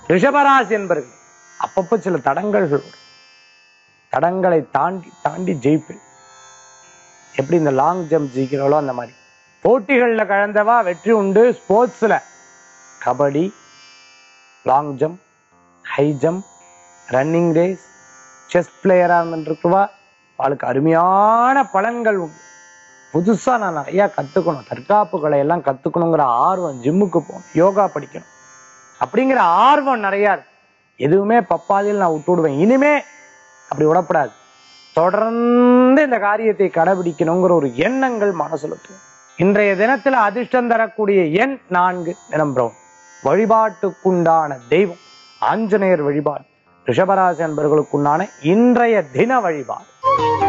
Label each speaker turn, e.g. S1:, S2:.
S1: ரிஷபராசி என்பர்கள் அப்பப்போ சில தடங்கல்கள் வரும் தடங்களை தாண்டி தாண்டி ஜெயிப்பேன் எப்படி இந்த லாங் ஜம்ப் ஜெயிக்கிறாளோ அந்த மாதிரி போட்டிகள்ல கலந்தவா வெற்றி உண்டு ஸ்போர்ட்ஸ்ல kabaddi long jump high jump running race chess பிளேயரா இருந்துருக்குவா அவளுக்கு அருமையான பலன்கள் உண்டு புதுசா நான் நிறைய கத்துக்கணும் தற்காப்பு கலை எல்லாம் கத்துக்கணுங்கிற ஆர்வம் ஜிம்முக்கு போகணும் யோகா படிக்கணும் அப்படிங்கிற ஆர்வம் நிறைய இருக்கு எதுவுமே பப்பாதியில் நான் விட்டு விடுவேன் இனிமே அப்படி விடக்கூடாது தொடர்ந்து இந்த காரியத்தை கடைபிடிக்கணுங்கிற ஒரு எண்ணங்கள் மனசுல தோணும் இன்றைய தினத்துல அதிர்ஷ்டம் தரக்கூடிய எண் நான்கு நிறம் பிரவுன் வழிபாட்டுக்குண்டான தெய்வம் ஆஞ்சநேயர் வழிபாடு ரிஷபராசி அன்பர்களுக்குண்டான இன்றைய தின வழிபாடு